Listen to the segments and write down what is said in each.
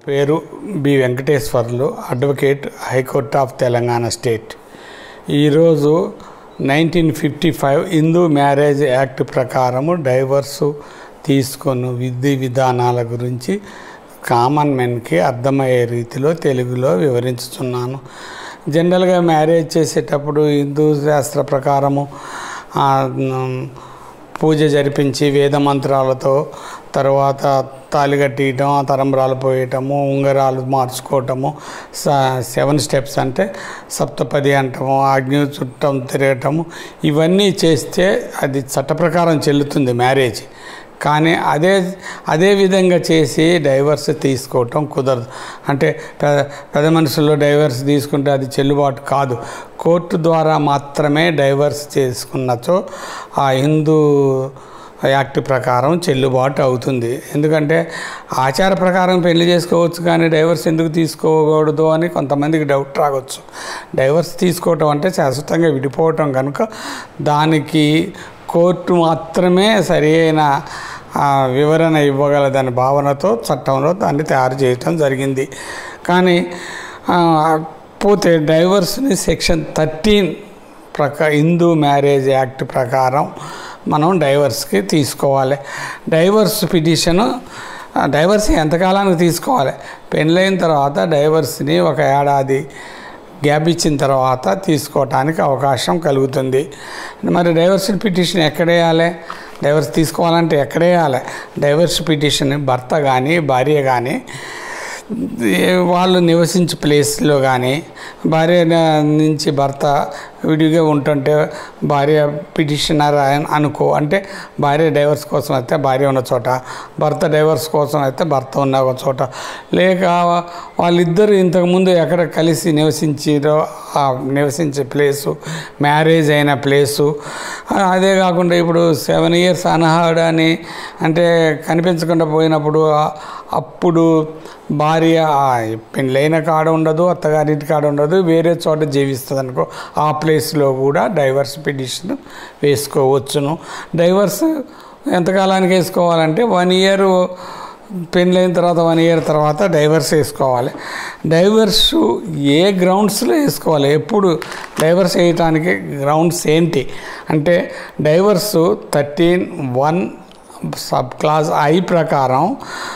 పేరు B Venkateswarlu advocate high court of Telangana state ఈరోజు nineteen fifty five Hindu marriage act ప్రకారము divorce తీసుకొని విధి విధానాల గురించి కామన్ మెన్కి అర్థమయ్యే రీతిలో తెలుగులో వివరించుతున్నాను జనరల్గా మ్యారేజ్ చేసేటప్పుడు హిందూ శాస్త్ర ప్రకారము ఆ, మ్, పూజ జరిపించి వేద మంత్రాలతో తర్వాత తాళి కట్టియటం ఆ తరంబరాలు పోయటము ఉంగరాలు మార్చుకోవటము స సెవెన్ స్టెప్స్ అంటే సప్తపది అంటాము అగ్ని చుట్టం తిరగటము ఇవన్నీ చేస్తే అది చట్ట ప్రకారం చెల్లుతుంది మ్యారేజ్ కానీ అదే అదే విధంగా చేసి డైవర్స్ తీసుకోవటం కుదరదు అంటే పెద్ద పెద్ద మనుషుల్లో డైవర్స్ తీసుకుంటే అది చెల్లుబాటు కాదు కోర్టు ద్వారా మాత్రమే డైవర్స్ చేసుకున్నచో ఆ హిందూ యాక్ట్ ప్రకారం చెల్లుబాటు అవుతుంది ఎందుకంటే ఆచార ప్రకారం పెళ్లి చేసుకోవచ్చు కానీ డైవర్స్ ఎందుకు తీసుకోకూడదు అని కొంతమందికి డౌట్ రావచ్చు డైవర్స్ తీసుకోవటం అంటే శాశ్వతంగా విడిపోవటం కనుక దానికి కోర్టు మాత్రమే సరి అయిన ఆ, వివరణ ఇవ్వగలదనే భావనతో చట్టంలో దాన్ని తయారు చేయటం జరిగింది కానీ ఆ, పోతే డైవర్స్ని సెక్షన్ థర్టీన్ ప్రకా హిందూ మ్యారేజ్ యాక్ట్ ప్రకారం మనం డైవర్స్కి తీసుకోవాలి డైవర్స్ పిటిషను డైవర్స్ ఎంతకాలానికి తీసుకోవాలి పెళ్ళైన తర్వాత డైవర్స్ని ఒక ఏడాది గ్యాప్ ఇచ్చిన తర్వాత తీసుకోవటానికి అవకాశం కలుగుతుంది మరి డైవర్స్ పిటిషన్ ఎక్కడ వేయాలి డైవర్స్ తీసుకోవాలంటే ఎక్కడ వేయాలి డైవర్స్ పిటిషన్ భర్త కానీ భార్య కానీ ఏ- వాళ్ళు నివసించే ప్లేస్లో కానీ భార్య న- నుంచి భర్త విడిగా ఉంటుంటే భార్య పిటిషనర్ అన్- అనుకో అంటే భార్య డైవర్స్ కోసం అయితే భార్య ఉన్న చోట భర్త డైవర్స్ కోసం అయితే భర్త ఉన్న ఒక చోట లేక వాళ్ళిద్దరు ఇంతకుముందు ఎక్కడ కలిసి నివసించారో ఆ నివసించే ప్లేసు మ్యారేజ్ అయిన ప్లేసు ఆ- అదే కాకుండా ఇప్పుడు సెవెన్ ఇయర్స్ అనహాడ్ అని అంటే కనిపించకుండా పోయినప్పుడు ఆ- అప్పుడు భార్య ఆ పెళ్ళైన కాడ ఉండదు అత్తగారింటి కాడ ఉండదు వేరే చోట జీవిస్తుంది అనుకో ఆ ప్లేస్లో కూడా డైవర్స్ పిటిషన్ వేసుకోవచ్చును డైవర్స్ ఎంతకాలానికి వేసుకోవాలంటే వన్ ఇయర్ పెళ్ళైన తర్వాత వన్ ఇయర్ తర్వాత డైవర్స్ వేసుకోవాలి డైవర్స్ ఏ గ్రౌండ్స్లో వేసుకోవాలి ఎప్పుడు డైవర్స్ వేయటానికి గ్రౌండ్స్ ఏంటి అంటే divorce thirteen one sub clause I ప్రకారం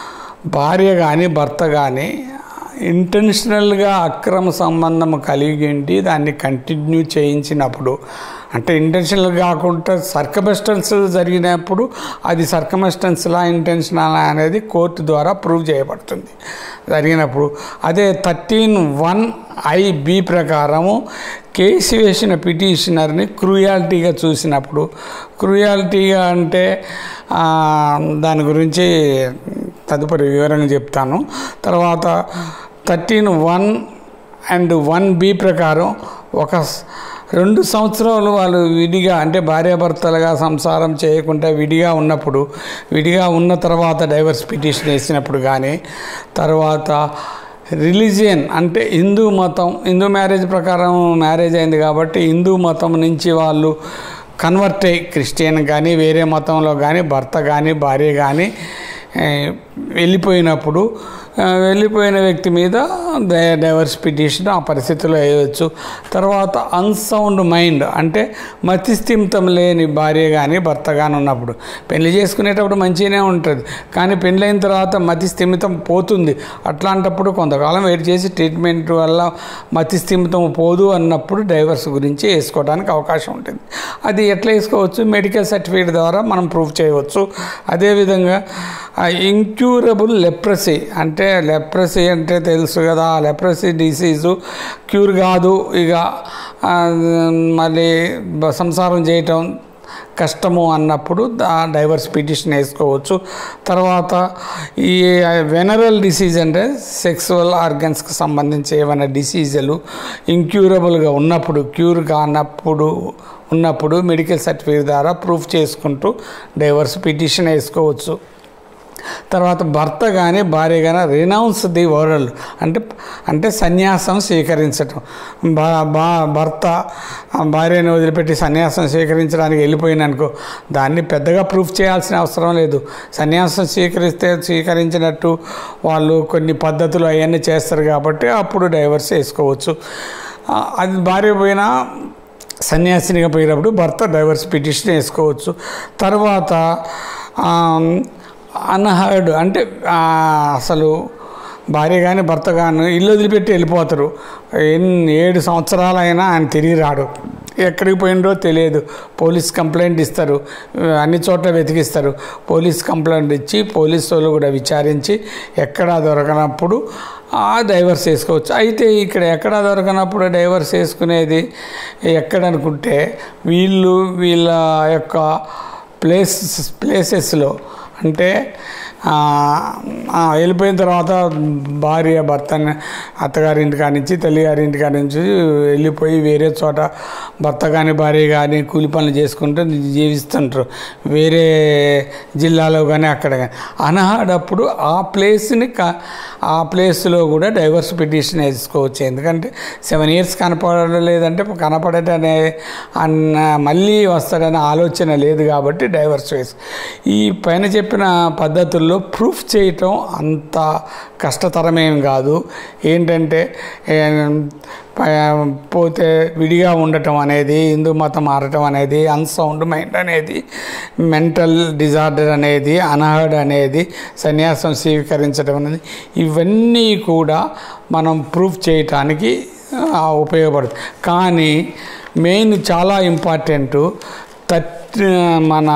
భార్య కానీ భర్త కానీ ఇంటెన్షనల్గా అక్రమ సంబంధం కలిగి ఉండి దాన్ని కంటిన్యూ చేయించినప్పుడు అంటే ఇంటెన్షనల్ కాకుండా సర్కమెస్టెన్స్ జరిగినప్పుడు అది సర్కమెస్టెన్స్లా ఇంటెన్షనల్ అనేది కోర్టు ద్వారా ప్రూవ్ చేయబడుతుంది జరిగినప్పుడు అదే థర్టీన్ వన్ ఐ బి ప్రకారము కేసు వేసిన పిటిషనర్ని క్రూయాలిటీగా చూసినప్పుడు క్రూయాలిటీగా అంటే ఆ, దాని గురించి తదుపరి వివరంగా చెప్తాను తర్వాత thirteen one and one B ప్రకారం ఒక స- రెండు సంవత్సరాలు వాళ్ళు విడిగా అంటే భార్యాభర్తలుగా సంసారం చేయకుండా విడిగా ఉన్నప్పుడు విడిగా ఉన్న తర్వాత డైవర్స్ పిటిషన్ వేసినప్పుడు కానీ తర్వాత రిలీజియన్ అంటే హిందూ మతం హిందూ మ్యారేజ్ ప్రకారం మ్యారేజ్ అయింది కాబట్టి హిందూ మతం నుంచి వాళ్ళు కన్వర్ట్ అయ్యి క్రిస్టియన్ కానీ వేరే మతంలో కానీ భర్త కానీ భార్య కానీ ఏ, వెళ్ళిపోయినప్పుడు ఆ, వెళ్ళిపోయిన వ్యక్తి మీద డై- డైవర్స్ పిటిషన్ ఆ పరిస్థితిలో వేయవచ్చు తర్వాత అన్సౌండ్ మైండ్ అంటే మతిస్థిమితం లేని భార్య కానీ భర్త కానీ ఉన్నప్పుడు పెళ్లి చేసుకునేటప్పుడు మంచిగానే ఉంటుంది కానీ పెళ్ళైన తర్వాత మతి స్థిమితం పోతుంది అట్లాంటప్పుడు కొంతకాలం వెయిట్ చేసి ట్రీట్మెంట్ వల్ల మతి స్థిమితం పోదు అన్నప్పుడు డైవర్స్ గురించి వేసుకోవడానికి అవకాశం ఉంటుంది అది ఎట్లా వేసుకోవచ్చు మెడికల్ సర్టిఫికేట్ ద్వారా మనం ప్రూవ్ చేయవచ్చు అదేవిధంగా ఇంక్యూరబుల్ లెప్రసీ అంటే లెప్రసీ అంటే తెలుసు కదా లెప్రసీ డిసీజు క్యూర్ కాదు ఇక ఆ, మళ్ళీ బ- సంసారం చేయటం కష్టము అన్నప్పుడు ఆ డైవర్స్ పిటిషన్ వేసుకోవచ్చు తర్వాత ఈ వెనరల్ డిసీజ్ అంటే సెక్సువల్ ఆర్గన్స్కి సంబంధించి ఏమైనా డిసీజులు ఇంక్యూరబుల్గా ఉన్నప్పుడు క్యూర్ కానప్పుడు ఉన్నప్పుడు మెడికల్ సర్టిఫికేట్ ద్వారా ప్రూఫ్ చేసుకుంటూ డైవర్స్ పిటిషన్ వేసుకోవచ్చు తర్వాత భర్త కానీ భార్య కానీ రినౌన్స్ ది వరల్డ్ అంటే అంటే సన్యాసం స్వీకరించటం బా బా భర్త ఆ భార్యను వదిలిపెట్టి సన్యాసం స్వీకరించడానికి వెళ్ళిపోయిననుకో దాన్ని పెద్దగా ప్రూఫ్ చేయాల్సిన అవసరం లేదు సన్యాసం స్వీకరిస్తే స్వీకరించినట్టు వాళ్ళు కొన్ని పద్ధతులు అవన్నీ చేస్తారు కాబట్టి అప్పుడు డైవర్స్ వేసుకోవచ్చు ఆ, అది భార్య పోయినా సన్యాసినిగా పోయినప్పుడు భర్త డైవర్స్ పిటిషన్ వేసుకోవచ్చు తర్వాత అన్హర్డ్ అంటే ఆ, అసలు భార్య కానీ భర్త కానీ ఇల్లు వదిలిపెట్టి వెళ్ళిపోతారు ఎన్ని ఏడు సంవత్సరాలైనా ఆయన తిరిగి రాడు ఎక్కడికి పోయినరో తెలియదు పోలీస్ కంప్లైంట్ ఇస్తారు అన్ని చోట్ల వెతికిస్తారు పోలీస్ కంప్లైంట్ ఇచ్చి పోలీసు వాళ్ళు కూడా విచారించి ఎక్కడా దొరకనప్పుడు ఆ డైవర్స్ వేసుకోవచ్చు అయితే ఇక్కడ ఎక్కడ దొరకనప్పుడు డైవర్స్ వేసుకునేది ఎక్కడనుకుంటే వీళ్ళు వీళ్ళ యొక్క ప్లేస్ ప్లేసెస్లో అంటే ఆ, ఆ, వెళ్ళిపోయిన తర్వాత భార్య భర్తని అత్తగారింటి కాడి నుంచి తల్లిగారింటి కాడి నుంచి వెళ్ళిపోయి వేరే చోట భర్త కానీ భార్య కానీ కూలి పనులు చేసుకుంటూ జీవిస్తుంటారు వేరే జిల్లాలో కానీ అక్కడ కానీ అనహాడప్పుడు ఆ ప్లేస్ని క ఆ ప్లేస్లో కూడా డైవర్స్ పిటిషన్ వేసుకోవచ్చు ఎందుకంటే సెవెన్ ఇయర్స్ కనపడలేదంటే కనపడటనే అన్న మళ్ళీ వస్తాడనే ఆలోచన లేదు కాబట్టి డైవర్స్ వేసి ఈ పైన చెప్పిన పద్ధతుల్లో ప్రూఫ్ చేయటం అంత కష్టతరమేం కాదు ఏంటంటే ఏ, ప- పోతే విడిగా ఉండటం అనేది హిందూ మతం మారటం అనేది అన్సౌండ్ మైండ్ అనేది మెంటల్ డిజార్డర్ అనేది అనహర్డ్ అనేది సన్యాసం స్వీకరించడం అనేది ఇవన్నీ కూడా మనం ప్రూఫ్ చేయటానికి ఆ, ఉపయోగపడుతుంది కానీ మెయిన్ చాలా ఇంపార్టెంట్ తట్ మన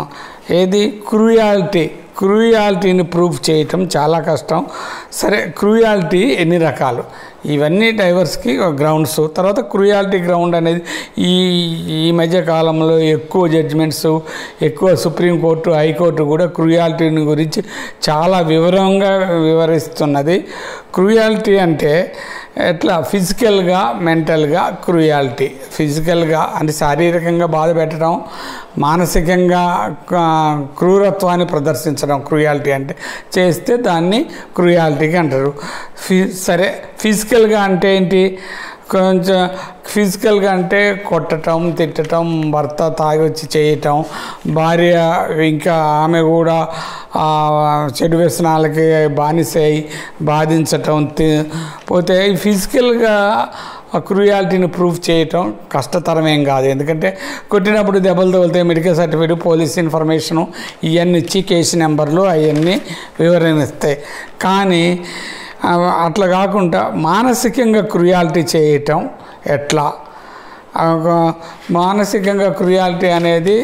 ఏది క్రూయాలిటీ క్రూయాలిటీని ప్రూఫ్ చేయటం చాలా కష్టం సరే క్రూయాలిటీ ఎన్ని రకాలు ఇవన్నీ డైవర్స్కి గ్రౌండ్స్ తర్వాత క్రూయాలిటీ గ్రౌండ్ అనేది ఈ ఈ మధ్య కాలంలో ఎక్కువ జడ్జిమెంట్స్ ఎక్కువ సుప్రీంకోర్టు హైకోర్టు కూడా క్రూయాలిటీని గురించి చాలా వివరంగా వివరిస్తున్నది క్రూయాలిటీ అంటే ఎట్లా ఫిజికల్గా మెంటల్గా క్రూయాలిటీ ఫిజికల్గా అంటే శారీరకంగా బాధ పెట్టడం మానసికంగా క- క్రూరత్వాన్ని ప్రదర్శించడం క్రూయాలిటీ అంటే చేస్తే దాన్ని క్రూయాలిటీకి అంటారు ఫి సరే ఫిజికల్గా అంటే ఏంటి కొంచెం ఫిజికల్గా అంటే కొట్టటం తిట్టటం భర్త తాగి వచ్చి చేయటం భార్య ఇంకా ఆమె కూడా ఆ, చెడు వ్యసనాలకి బానిసై బాధించటం తి- పోతే ఈ ఫిజికల్గా క్రూయాలిటీని ప్రూఫ్ చేయటం కష్టతరమేం కాదు ఎందుకంటే కొట్టినప్పుడు దెబ్బలు తగిలితే మెడికల్ సర్టిఫికేట్ పోలీస్ ఇన్ఫర్మేషను ఇవన్నీ ఇచ్చి కేసు నెంబర్లు అవన్నీ వివరణ ఇస్తాయి కానీ ఆ, అట్లా కాకుండా మానసికంగా క్రూయాలిటీ చేయటం ఎట్లా ఆ, మానసికంగా క్రూయాలిటీ అనేది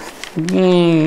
మ్,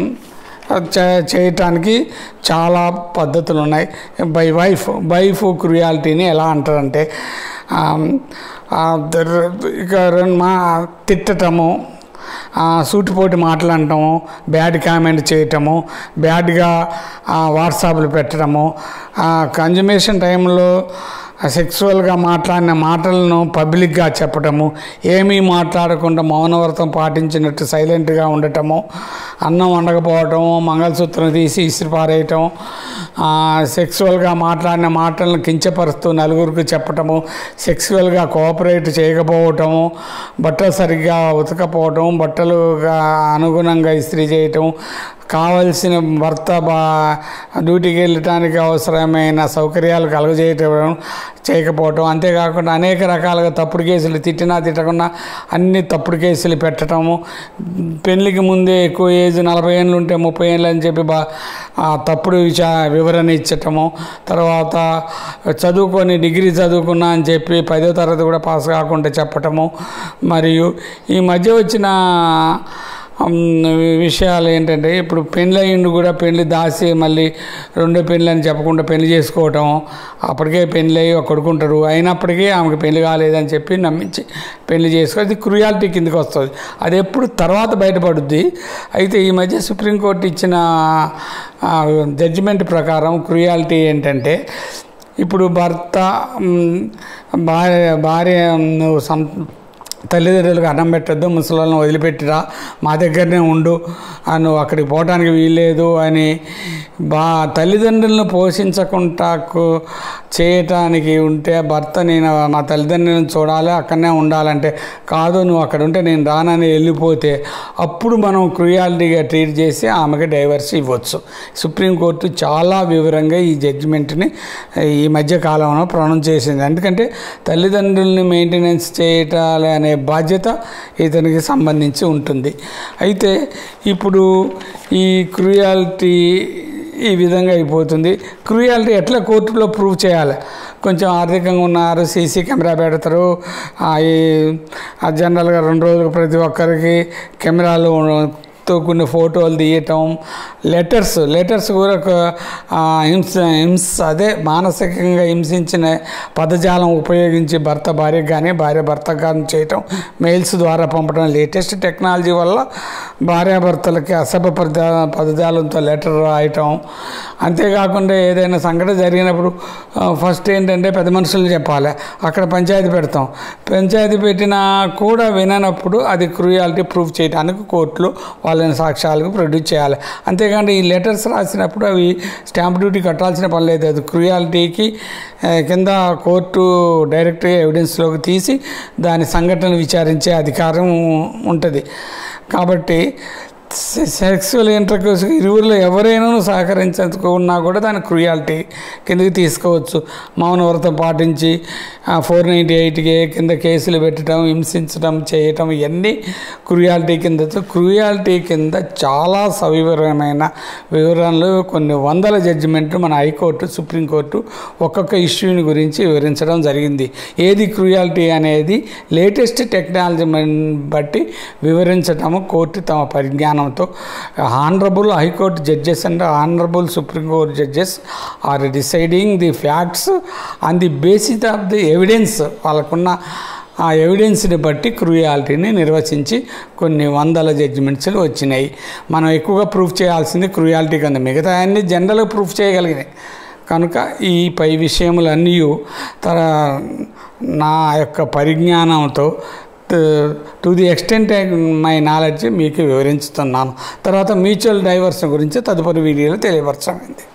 చే- చేయటానికి చాలా పద్ధతులు ఉన్నాయి బై వైఫ్ వైఫ్ క్రూయాలిటీని ఎలా అంటారంటే ఆమ్, ఆ, దర్- ఇక రెండు మా తిట్టటము ఆ, సూటిపోటి మాట్లాడటము బ్యాడ్ కామెంట్ చేయటము బ్యాడ్గా వాట్సాప్లు పెట్టడము కన్జుమేషన్ టైంలో సెక్సువల్గా మాట్లాడిన మాటలను పబ్లిక్గా చెప్పటము ఏమీ మాట్లాడకుండా మౌనవ్రతం పాటించినట్టు సైలెంట్గా ఉండటము అన్నం వండకపోవటము మంగళసూత్రం తీసి ఇసిరి పారేయటం ఆ, సెక్సువల్గా మాట్లాడిన మాటలను కించపరుస్తూ నలుగురికి చెప్పటము సెక్సువల్గా కోఆపరేట్ చేయకపోవటము బట్టలు సరిగ్గా ఉతకపోవటం బట్టలు అనుగుణంగా ఇస్త్రీ చేయటం కావలసిన భర్త బా డ్యూటీకి వెళ్ళటానికి అవసరమైన సౌకర్యాలు కలుగజేయటం చేయకపోవటం అంతేకాకుండా అనేక రకాలుగా తప్పుడు కేసులు తిట్టినా తిట్టకుండా అన్ని తప్పుడు కేసులు పెట్టడము పెళ్ళికి ముందే ఎక్కువ ఏజ్ నలభై ఏళ్ళు ఉంటే ముప్పై ఏళ్ళు అని చెప్పి బా ఆ తప్పుడు విచా వివరణ ఇచ్చటము తర్వాత చదువుకొని డిగ్రీ చదువుకున్నా అని చెప్పి పదో తరగతి కూడా పాస్ కాకుండా చెప్పటము మరియు ఈ మధ్య వచ్చిన ఉమ్, విషయాలు ఏంటంటే ఇప్పుడు పెళ్ళి అయ్యిండు కూడా పెళ్లి దాసి మళ్ళీ రెండో పెళ్ళి అని చెప్పకుండా పెళ్లి చేసుకోవటం అప్పటికే పెళ్ళి అయ్యి కొడుకుంటారు అయినప్పటికీ ఆమెకు పెళ్లి కాలేదని చెప్పి నమ్మించి పెళ్లి చేసుకో అది క్రుయాలిటీ కిందకి వస్తుంది అది ఎప్పుడు తర్వాత బయటపడుద్ది అయితే ఈ మధ్య సుప్రీంకోర్టు ఇచ్చిన జడ్జిమెంట్ ప్రకారం క్రుయాలిటీ ఏంటంటే ఇప్పుడు భర్త ఉమ్, భార్య భార్య నువ్వు సం తల్లిదండ్రులకు అన్నం పెట్టద్దు ముసలాలను వదిలిపెట్టిరా మా దగ్గరనే ఉండు ఆ, నువ్వు అక్కడికి పోవడానికి వీల్లేదు అని బా తల్లిదండ్రులను పోషించకుండా కు- చేయటానికి ఉంటే భర్త నేను మా తల్లిదండ్రులను చూడాలి అక్కడనే ఉండాలంటే కాదు నువ్వు అక్కడ ఉంటే నేను రానని వెళ్ళిపోతే అప్పుడు మనం క్రుయాలిటీగా ట్రీట్ చేసి ఆమెకి డైవర్స్ ఇవ్వచ్చు సుప్రీంకోర్టు చాలా వివరంగా ఈ జడ్జిమెంట్ని ఈ మధ్య కాలంలో ప్రొనౌన్స్ చేసింది ఎందుకంటే తల్లిదండ్రుల్ని మెయింటెనెన్స్ చేయటాలి అనే బాధ్యత ఇతనికి సంబంధించి ఉంటుంది అయితే ఇప్పుడు ఈ క్రుయాలిటీ ఈ విధంగా అయిపోతుంది క్రూయాలిటీ ఎట్లా కోర్టులో ప్రూవ్ చేయాలి కొంచెం ఆర్థికంగా ఉన్నారు సీసీ కెమెరా పెడతారు ఆ, ఈ ఆ జనరల్గా రెండు రోజులకు ప్రతి ఒక్కరికి కెమెరాలు తో కొన్ని ఫోటోలు తీయటం లెటర్స్ లెటర్స్ కూడా ఒక, ఆ, హింస హింస అదే మానసికంగా హింసించిన పదజాలం ఉపయోగించి భర్త భార్యకు కానీ భార్య భర్తకు కానీ చేయటం మెయిల్స్ ద్వారా పంపడం లేటెస్ట్ టెక్నాలజీ వల్ల భార్యాభర్తలకి అసభ్య పద పదజాలంతో లెటర్ రాయటం అంతేకాకుండా ఏదైనా సంఘటన జరిగినప్పుడు ఆ, ఫస్ట్ ఏంటంటే పెద్ద మనుషులు చెప్పాలి అక్కడ పంచాయతీ పెడతాం పంచాయతీ పెట్టినా కూడా విననప్పుడు అది క్రూయాలిటీ ప్రూఫ్ చేయడానికి కోర్టులో వాళ్ళని సాక్ష్యాలకు ప్రొడ్యూస్ చేయాలి అంతేకాని ఈ లెటర్స్ రాసినప్పుడు అవి స్టాంప్ డ్యూటీ కట్టాల్సిన పని లేదు అది క్రూయాలిటీకి ఆ, కింద కోర్టు డైరెక్ట్గా ఎవిడెన్స్లోకి తీసి దాని సంఘటన విచారించే అధికారం ఉంటుంది కాబట్టి సె- సెక్సువల్ ఇంటర్కోర్స్ ఇరువురిలో ఎవరైనా సహకరించకున్నా కూడా దాని క్రుయాలిటీ కిందకి తీసుకోవచ్చు మౌనవ్రతం పాటించి ఫోర్ నైంటీ ఎయిట్కి కింద కేసులు పెట్టడం హింసించడం చేయటం ఇవన్నీ క్రుయాలిటీ కింద క్రుయాలిటీ కింద చాలా సవివరమైన వివరణలు కొన్ని వందల జడ్జిమెంట్లు మన హైకోర్టు సుప్రీంకోర్టు ఒక్కొక్క ఇష్యూని గురించి వివరించడం జరిగింది ఏది క్రుయాలిటీ అనేది లేటెస్ట్ టెక్నాలజీ బట్టి వివరించటము కోర్టు తమ పరిజ్ఞానంతో honourable high court judges and honourable supreme court judges are deciding the facts on the basis of the evidence వాళ్ళకున్న ఆ ఎవిడెన్స్ని బట్టి క్రూయాలిటీని నిర్వచించి కొన్ని వందల జడ్జిమెంట్స్లు వచ్చినాయి మనం ఎక్కువగా ప్రూఫ్ చేయాల్సింది క్రూయాలిటీ కింద మిగతా అన్ని జనరల్గా ప్రూఫ్ చేయగలిగినాయి కనుక ఈ పై విషయములన్నీ తర నా యొక్క పరిజ్ఞానంతో to the extent my knowledge మీకు వివరించుతున్నాను తర్వాత మ్యూచువల్ డైవర్స్ గురించి తదుపరి వీడియోలో తెలియపరచమైంది